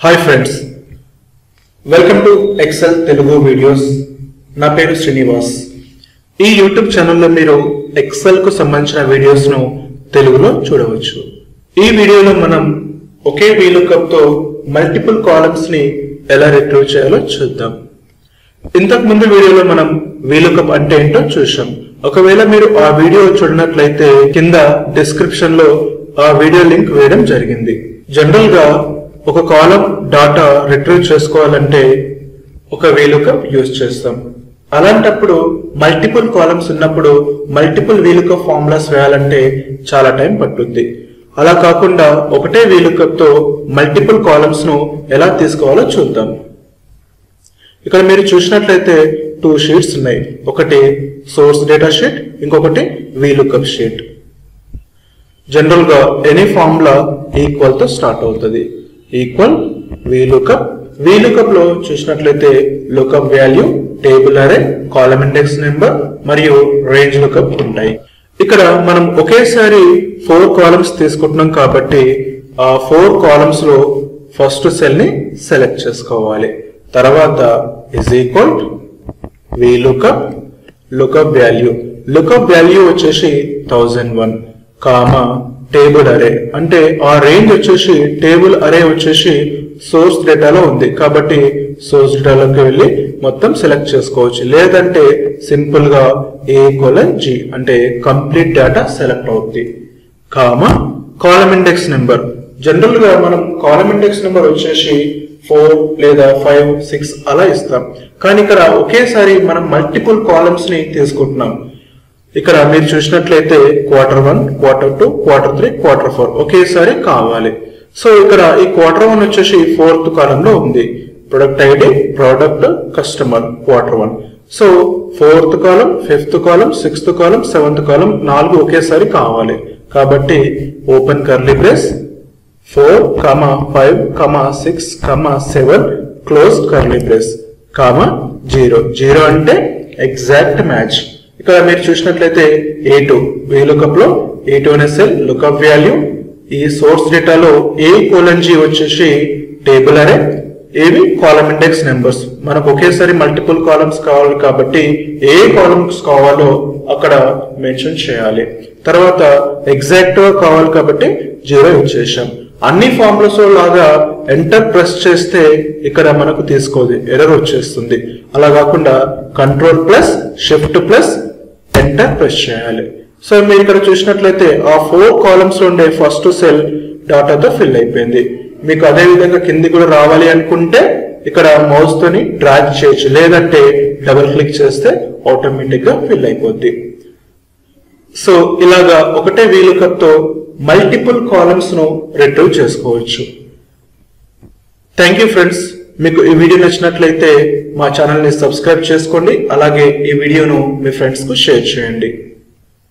hi friends welcome to Excel Telugu videos నా పేరు శ్రీనివాస్ ఈ యూట్యూబ్ ఛానల్లో మీరు ఎక్సెల్ కు సంబంధించిన వీడియోస్ ను తెలుగులో చూడవచ్చు ఈ వీడియోలో మనం ఒకే వీలుకప్ తో మల్టిపుల్ కాలమ్స్ ని ఎలా రిట్రీవ్ చేయాలో చూద్దాం ఇంతకు ముందు వీడియోలో మనం వీలుకప్ అంటే ఏంటో చూసాం ఒకవేళ మీరు ఆ వీడియో చూడనట్లయితే కింద డిస్క్రిప్షన్ లో ఆ వీడియో లింక్ వేయడం జరిగింది జనరల్ గా ఒక కాలం డాటా రిట్రీవ్ చేసుకోవాలంటే ఒక వీలుకప్ యూజ్ చేస్తాం అలాంటప్పుడు మల్టిపుల్ కాలమ్స్ ఉన్నప్పుడు మల్టిపుల్ వీలుకప్ ఫార్ములాస్ వేయాలంటే చాలా టైం పట్టుద్ది అలా కాకుండా ఒకటే వీలుకప్ తో మల్టిపుల్ కాలమ్స్ ను ఎలా తీసుకోవాలో చూద్దాం ఇక్కడ మీరు చూసినట్లయితే టూ షీట్స్ ఉన్నాయి ఒకటి సోర్స్ డేటా షీట్ ఇంకొకటి వీలుకప్ షీట్ జనరల్ గా ఎనీ ఫార్ములా ఈక్వల్ తో స్టార్ట్ అవుతుంది ఈక్వల్ వీలుకప్ వీలుకప్ లో చూసినట్లయితే lookup value table array column index number మరియు రేంజ్ లుకప్ ఉంటాయి ఇక్కడ మనం ఒకేసారి ఫోర్ కాలమ్స్ తీసుకుంటున్నాం కాబట్టి ఆ ఫోర్ కాలమ్స్ లో ఫస్ట్ సెల్ ని సెలెక్ట్ చేసుకోవాలి తర్వాత is equal VLOOKUP lookup value lookup value వచ్చేసి thousand one comma table array అంటే ఆ రేంజ్ వచ్చేసి టేబుల్ అరే వచ్చేసి సోర్స్ డేటాలో ఉంది కాబట్టి సోర్స్ డేటాలోకి వెళ్ళి మొత్తం సెలెక్ట్ చేసుకోవచ్చు లేదంటే సింపుల్ గా ఏ కొలన్ జి అంటే కంప్లీట్ డేటా సెలెక్ట్ అవుతుంది comma column index number general గా మనం కాలమ్ ఇండెక్స్ నెంబర్ వచ్చేసి ఫోర్ లేదా ఫైవ్ సిక్స్ అలా ఇస్తాం కానీ ఇక్కడ ఒకేసారి మనం మల్టిపుల్ కాలమ్స్ ని తీసుకుంటున్నాం ఇక్కడ మీరు చూసినట్లయితే quarter one quarter two quarter three quarter four ఒకేసారి కావాలి సో ఇక్కడ ఈ క్వార్టర్ వన్ వచ్చేసి ఫోర్త్ కాలం లో ఉంది product ID product customer quarter one so fourth column fifth column sixth column seventh column నాలుగు ఒకేసారి కావాలి కాబట్టి open curly brace four comma five comma six comma seven close curly brace comma zero zero అంటే exact match ఇక్కడ మీరు చూసినట్లయితే A two VLOOKUP లో ఏ two అనే సెల్ లుకప్ వాల్యూ ఈ సోర్స్ డేటాలో ఏ కోలన్ జీ వచ్చేసి టేబుల్ అరే ఏవి కాలమ్ ఇండెక్స్ నెంబర్స్ మనకు ఒకేసారి మల్టిపుల్ కాలమ్స్ కావాలి కాబట్టి ఏ కాలమ్స్ కావాలో అక్కడ మెన్షన్ చేయాలి తర్వాత ఎగ్జాక్ట్ గా కావాలి కాబట్టి జీరో ఇచ్చేసాం అన్ని ఫార్ములాస్ లాగా ఎంటర్ ప్రెస్ చేస్తే ఇక్కడ మనకు తీసుకోదు ఎర్రర్ వచ్చేస్తుంది అలా కాకుండా control plus shift plus enter press చేయాలి సో మీరు ఇక్కడ చూసినట్లయితే ఆ ఫోర్ కాలమ్స్ లో ఉండే ఫస్ట్ సెల్ డాటాతో ఫిల్ అయిపోయింది మీకు అదే విధంగా కింది కూడా రావాలి అనుకుంటే ఇక్కడ మౌస్ తోని డ్రాగ్ చేయొచ్చు లేదంటే డబుల్ క్లిక్ చేస్తే ఆటోమేటిక్ గా ఫిల్ అయిపోద్ది సో ఇలాగా ఒకటే వీలుకప్ తో మల్టిపుల్ కాలమ్స్ ను రిట్రీవ్ చేసుకోవచ్చు థ్యాంక్ యూ ఫ్రెండ్స్ మీకు ఈ వీడియో నచ్చినట్లయితే మా ఛానల్ ని సబ్స్క్రైబ్ చేసుకోండి అలాగే ఈ వీడియోను మీ ఫ్రెండ్స్ కు షేర్ చేయండి